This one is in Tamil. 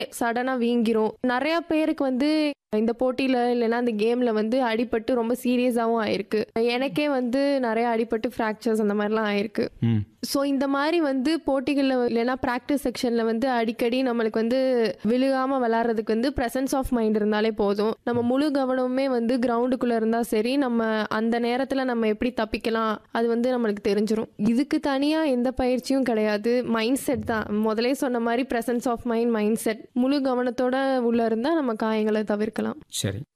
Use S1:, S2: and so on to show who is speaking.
S1: சடனா வீங்கிரும் நிறைய பேருக்கு வந்து இந்த போட்டியில இல்லைன்னா அந்த கேம்ல வந்து அடிபட்டு ரொம்ப சீரியஸாவும் ஆயிருக்கு எனக்கே வந்து நிறைய அடிபட்டு ஃப்ராக்சர்ஸ் அந்த மாதிரிலாம் ஆயிருக்கு
S2: ம்
S1: ஸோ இந்த மாதிரி வந்து போட்டிகளில் இல்லைன்னா ப்ராக்டிஸ் செக்ஷனில் வந்து அடிக்கடி நம்மளுக்கு வந்து விழுகாம விளாட்றதுக்கு வந்து ப்ரெசன்ஸ் ஆஃப் மைண்ட் இருந்தாலே போதும் நம்ம முழு கவனமுமே வந்து கிரவுண்டுக்குள்ளே இருந்தால் சரி நம்ம அந்த நேரத்தில் நம்ம எப்படி தப்பிக்கலாம் அது வந்து நம்மளுக்கு தெரிஞ்சிரும் இதுக்கு தனியாக எந்த பயிற்சியும் கிடையாது மைண்ட் செட் தான் முதலே சொன்ன மாதிரி presence of mind mind set முழு கவனத்தோட உள்ள இருந்தால் நம்ம காயங்களை தவிர்க்கலாம்
S2: சரி